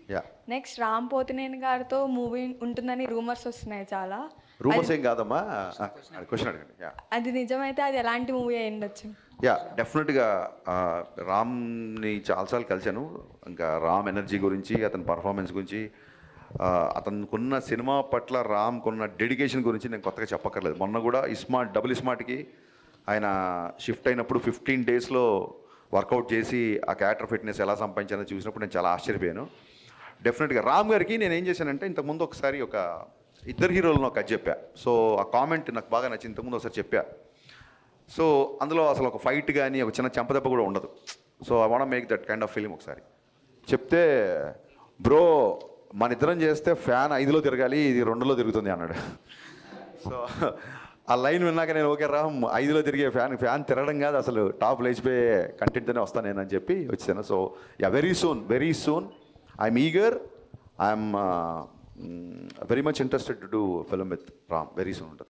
yeah next Ram Pothineni గారితో movie ఉంటుందని rumours వస్తున్నాయి చాలా రూమర్స్ ఏం కాదమ్మా క్వశ్చన్ అడగండి యా అది నిజమైతే అది ఎలాంటి మూవీ అయి ఉండొచ్చు యా డెఫినెట్గా రామ్ని చాలాసార్లు కలిశాను ఇంకా రామ్ ఎనర్జీ గురించి అతని పర్ఫార్మెన్స్ గురించి ఆ, అతనుకున్న సినిమా పట్ల రామ్కున్న డెడికేషన్ గురించి నేను కొత్తగా చెప్పక్కర్లేదు మొన్న కూడా ఇస్మార్ట్ డబుల్ ఇస్మార్ట్కి ఆయన షిఫ్ట్ అయినప్పుడు ఫిఫ్టీన్ డేస్లో వర్కౌట్ చేసి ఆ క్యారెక్టర్ ఫిట్నెస్ ఎలా సంపాదించానో చూసినప్పుడు నేను చాలా ఆశ్చర్యపోయాను డెఫినెట్గా రామ్ గారికి నేను ఏం చేశానంటే ఇంతకుముందు ఒకసారి ఒక ఇద్దరు హీరోలను ఒక కథ చెప్పా సో ఆ కామెంట్ నాకు బాగా నచ్చింది ఇంతకుముందు ఒకసారి చెప్పా సో అందులో అసలు ఒక ఫైట్ కానీ ఒక చిన్న చెంపదెబ్బ కూడా ఉండదు so I want make that kind of film ఒకసారి చెప్తే బ్రో మన ఇద్దరం చేస్తే ఫ్యాన్ ఐదులో తిరగాలి ఇది రెండులో తిరుగుతుంది అన్నాడు సో ఆ లైన్ విన్నాక నేను ఓకే రా ఐదులో తిరిగే ఫ్యాన్ ఫ్యాన్ తిరగడం కాదు అసలు టాప్ లేచిపోయే కంటెంట్తోనే వస్తాను నేను అని చెప్పి వచ్చాను so ya very soon very soon I'm eager I'm very much interested to do film with Ram very soon ఉంటుంది